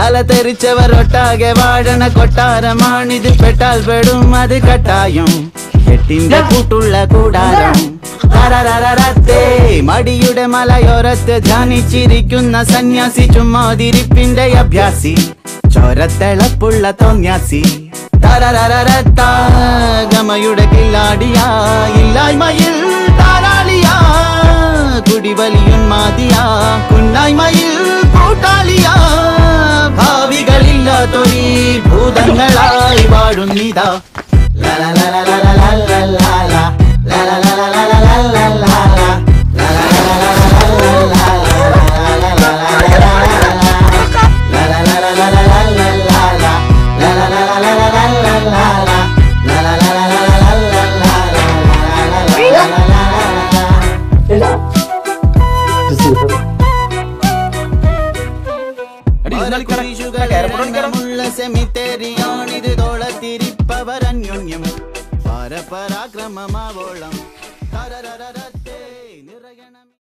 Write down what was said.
തല തെറിച്ചവർ ഒട്ടാകെ വാഴണ കൊട്ടാരമാണിത് പെട്ടാൽ പെടും അത് കട്ടായും കെട്ടിന്റെ കൂട്ടുള്ള കൂടാരം തരരരരത്തേ, മടിയുടെ മലയോരത്ത് ധ്യാനിച്ചിരിക്കുന്ന സന്യാസി ചുമ്മാതിരിപ്പിന്റെ അഭ്യാസി ചോരത്തിളപ്പുള്ള തോന്യാസി തരരരരത്ത, ഗമയുടെ കില്ലാടിയാ ഇല്ലായ്മയിൽ താരാളിയാ കുടിവലിയുന്മാതിയാ കുന്നായ്മയിൽ കൂട്ടാളിയാ ഭാവികളില്ലാത്തൊരീ ഭൂതങ്ങളായി വാഴുന്നിതാ കുരിശുകളുള്ള സെമിത്തേരിയാണിത് തോളത്തിരിപ്പവരന്യോന്യം പരപരാക്രമമാവോളം